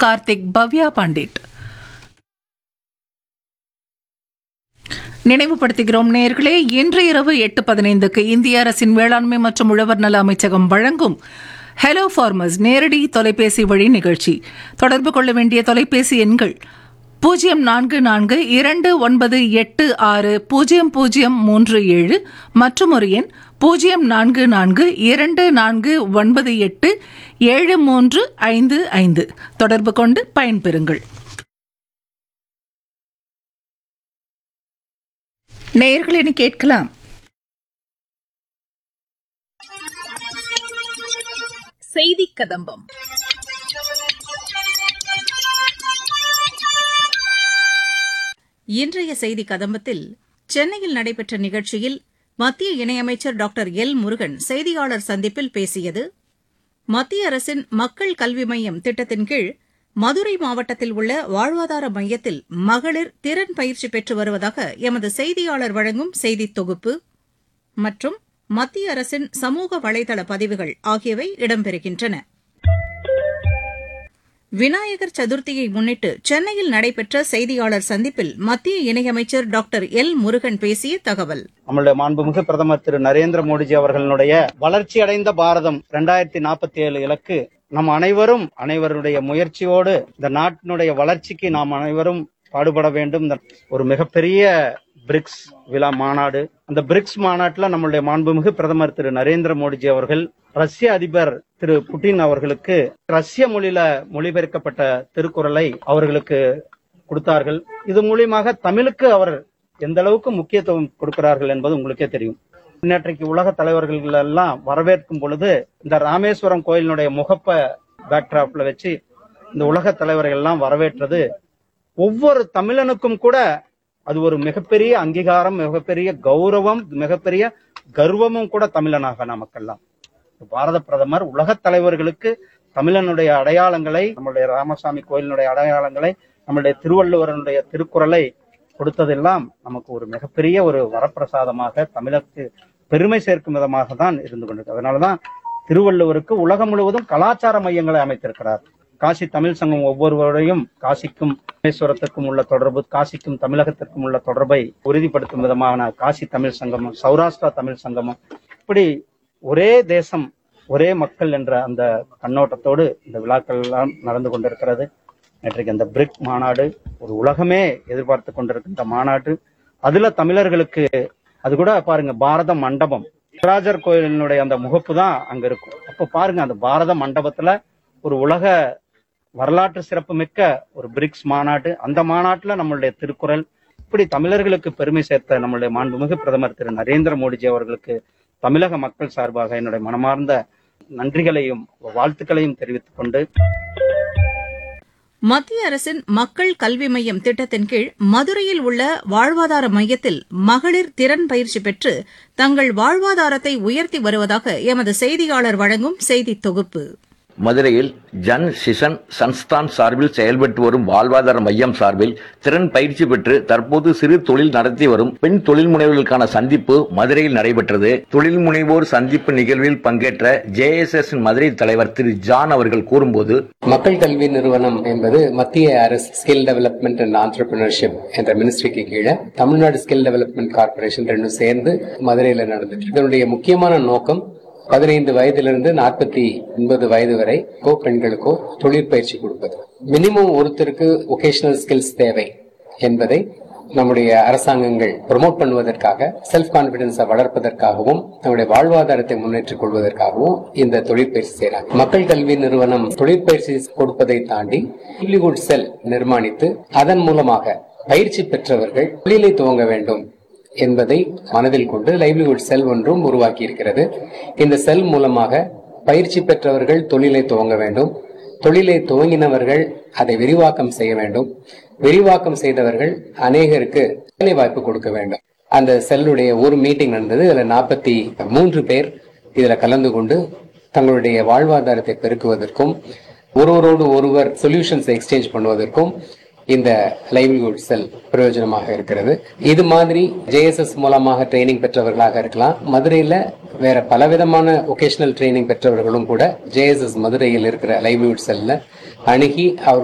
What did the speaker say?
கார்த்திக் பவ்யா பண்டிட் நினைவுபடுத்துகிறோம் நேர்களே இன்று இரவு எட்டு பதினைந்துக்கு இந்திய அரசின் வேளாண்மை மற்றும் உழவர் நல அமைச்சகம் வழங்கும் ஹலோ ஃபார்மர்ஸ் நேரடி தொலைபேசி வழி நிகழ்ச்சி தொடர்பு கொள்ள வேண்டிய தொலைபேசி எண்கள் பூஜ்ஜியம் நான்கு நான்கு இரண்டு ஒன்பது எட்டு ஆறு பூஜ்ஜியம் பூஜ்ஜியம் மூன்று ஏழு மற்றும் ஒரு எண் பூஜ்ஜியம் நான்கு நான்கு இரண்டு நான்கு ஒன்பது எட்டு ஏழு மூன்று ஐந்து ஐந்து தொடர்பு கொண்டு பயன்பெறுங்கள் நேயர்களே கேட்கலாம் செய்தி கதம்பம் இன்றைய செய்தி கதம்பத்தில் சென்னையில் நடைபெற்ற நிகழ்ச்சியில் மத்திய இணையமைச்சர் டாக்டர் எல் முருகன் செய்தியாளர் சந்திப்பில் பேசியது மத்திய அரசின் மக்கள் கல்வி மையம் திட்டத்தின் கீழ் மதுரை மாவட்டத்தில் உள்ள வாழ்வாதார மையத்தில் மகளிர் திறன் பயிற்சி பெற்று வருவதாக எமது செய்தியாளர் வழங்கும் செய்தித் தொகுப்பு மற்றும் மத்திய அரசின் சமூக வலைதள பதிவுகள் ஆகியவை இடம்பெறுகின்றன விநாயகர் சதுர்த்தியை முன்னிட்டு சென்னையில் நடைபெற்ற செய்தியாளர் சந்திப்பில் மத்திய இணையமைச்சர் டாக்டர் எல் முருகன் பேசிய தகவல் நம்மளுடைய மாண்புமிகு பிரதமர் திரு நரேந்திர மோடிஜி அவர்களுடைய வளர்ச்சி அடைந்த பாரதம் இரண்டாயிரத்தி நாற்பத்தி ஏழு இலக்கு நம் அனைவரும் அனைவருடைய முயற்சியோடு இந்த நாட்டினுடைய வளர்ச்சிக்கு நாம் அனைவரும் பாடுபட வேண்டும் இந்த ஒரு மிகப்பெரிய பிரிக்ஸ் விழா மாநாடு அந்த பிரிக்ஸ் மாநாட்டுல நம்மளுடைய மாண்புமிகு பிரதமர் திரு நரேந்திர மோடிஜி அவர்கள் ரஷ்ய அதிபர் திரு புட்டின் அவர்களுக்கு ரஷ்ய மொழியில மொழிபெயர்க்கப்பட்ட திருக்குறளை அவர்களுக்கு கொடுத்தார்கள் இது மூலியமாக தமிழுக்கு அவர் எந்த அளவுக்கு முக்கியத்துவம் கொடுக்கிறார்கள் என்பது உங்களுக்கே தெரியும் நேற்றைக்கு உலக தலைவர்கள் எல்லாம் வரவேற்கும் பொழுது இந்த ராமேஸ்வரம் கோயிலினுடைய முகப்ப பேக்டிராப்ல வச்சு இந்த உலக தலைவர்கள் எல்லாம் வரவேற்றது ஒவ்வொரு தமிழனுக்கும் கூட அது ஒரு மிகப்பெரிய அங்கீகாரம் மிகப்பெரிய கௌரவம் மிகப்பெரிய கர்வமும் கூட தமிழனாக நமக்கெல்லாம் பாரத பிரதமர் உலக தலைவர்களுக்கு தமிழனுடைய அடையாளங்களை நம்மளுடைய ராமசாமி கோயிலினுடைய அடையாளங்களை நம்மளுடைய திருவள்ளுவரனுடைய திருக்குறளை கொடுத்ததெல்லாம் நமக்கு ஒரு மிகப்பெரிய ஒரு வரப்பிரசாதமாக தமிழருக்கு பெருமை சேர்க்கும் விதமாக தான் இருந்து கொண்டிருக்கு அதனாலதான் திருவள்ளுவருக்கு உலகம் முழுவதும் கலாச்சார மையங்களை அமைத்திருக்கிறார் காசி தமிழ் சங்கம் ஒவ்வொருவரையும் காசிக்கும் ராமேஸ்வரத்திற்கும் உள்ள தொடர்பு காசிக்கும் தமிழகத்திற்கும் உள்ள தொடர்பை உறுதிப்படுத்தும் விதமான காசி தமிழ் சங்கமம் சௌராஷ்டிரா தமிழ் சங்கமம் இப்படி ஒரே தேசம் ஒரே மக்கள் என்ற அந்த கண்ணோட்டத்தோடு இந்த விழாக்கள் எல்லாம் நடந்து கொண்டிருக்கிறது நேற்றைக்கு அந்த பிரிக் மாநாடு ஒரு உலகமே எதிர்பார்த்து கொண்டிருக்கின்ற மாநாடு அதுல தமிழர்களுக்கு அது கூட பாருங்க பாரத மண்டபம் நடராஜர் கோயிலினுடைய அந்த முகப்பு தான் அங்க இருக்கும் அப்ப பாருங்க அந்த பாரத மண்டபத்துல ஒரு உலக வரலாற்று சிறப்பு மிக்க ஒரு பிரிக்ஸ் மாநாடு அந்த மாநாட்டுல நம்மளுடைய திருக்குறள் இப்படி தமிழர்களுக்கு பெருமை சேர்த்த நம்மளுடைய மாண்புமிகு பிரதமர் திரு நரேந்திர மோடிஜி அவர்களுக்கு தமிழக மக்கள் சார்பாக என்னுடைய மனமார்ந்த நன்றிகளையும் வாழ்த்துக்களையும் தெரிவித்துக் கொண்டு மத்திய அரசின் மக்கள் கல்வி மையம் திட்டத்தின் கீழ் மதுரையில் உள்ள வாழ்வாதார மையத்தில் மகளிர் திறன் பயிற்சி பெற்று தங்கள் வாழ்வாதாரத்தை உயர்த்தி வருவதாக எமது செய்தியாளர் வழங்கும் செய்தித் தொகுப்பு மதுரையில் ஜன் சிசன் சன்ஸ்தான் சார்பில் செயல்பட்டு வரும் வாழ்வாதார மையம் சார்பில் திறன் பயிற்சி பெற்று தற்போது சிறு தொழில் நடத்தி வரும் பெண் தொழில் முனைவோர்களுக்கான சந்திப்பு மதுரையில் நடைபெற்றது தொழில் முனைவோர் சந்திப்பு நிகழ்வில் பங்கேற்ற ஜேஎஸ்எஸ் மதுரை தலைவர் திரு ஜான் அவர்கள் கூறும்போது மக்கள் கல்வி நிறுவனம் என்பது மத்திய அரசு ஸ்கில் டெவலப்மெண்ட் அண்ட் ஆண்டர்பிரினர்ஷிப் என்ற மினிஸ்ட்ரிக்கு கீழே தமிழ்நாடு ஸ்கில் டெவலப்மெண்ட் கார்பரேஷன் ரெண்டும் சேர்ந்து மதுரையில் நடந்துட்டு இருக்கு. இதனுடைய முக்கியமான நோக்கம் பதினைந்து வயதிலிருந்து நாற்பத்தி ஒன்பது வயது வரை கோ பெண்களுக்கோ தொழிற்பயிற்சி கொடுப்பது மினிமம் ஒருத்தருக்கு ஒகேஷனல் ஸ்கில்ஸ் தேவை என்பதை நம்முடைய அரசாங்கங்கள் ப்ரொமோட் பண்ணுவதற்காக செல்ஃப் கான்பிடன்ஸை வளர்ப்பதற்காகவும் நம்முடைய வாழ்வாதாரத்தை முன்னேற்றிக் கொள்வதற்காகவும் இந்த தொழிற்பயிற்சி செய்யறாங்க மக்கள் கல்வி நிறுவனம் தொழிற்பயிற்சி கொடுப்பதை தாண்டி livelihood செல் நிர்மாணித்து அதன் மூலமாக பயிற்சி பெற்றவர்கள் தொழிலை துவங்க வேண்டும் என்பதை மனதில் கொண்டு லைவ்லிஹுட் செல் ஒன்றும் உருவாக்கி இருக்கிறது இந்த செல் மூலமாக பயிற்சி பெற்றவர்கள் தொழிலை துவங்க வேண்டும் தொழிலை துவங்கினவர்கள் அதை விரிவாக்கம் செய்ய வேண்டும் விரிவாக்கம் செய்தவர்கள் அநேகருக்கு வேலை வாய்ப்பு கொடுக்க வேண்டும் அந்த செல்லுடைய ஒரு மீட்டிங் நடந்தது இதுல நாற்பத்தி மூன்று பேர் இதுல கலந்து கொண்டு தங்களுடைய வாழ்வாதாரத்தை பெருக்குவதற்கும் ஒருவரோடு ஒருவர் சொல்யூஷன்ஸ் எக்ஸ்சேஞ்ச் பண்ணுவதற்கும் இந்த லைவ்லிஹுட் செல் பிரயோஜனமாக இருக்கிறது இது மாதிரி ஜேஎஸ்எஸ் மூலமாக ட்ரைனிங் பெற்றவர்களாக இருக்கலாம் மதுரையில வேற பலவிதமான ஒகேஷனல் ட்ரைனிங் பெற்றவர்களும் கூட ஜேஎஸ்எஸ் மதுரையில் இருக்கிற லைவ்லிஹுட் செல்ல அணுகி அவர்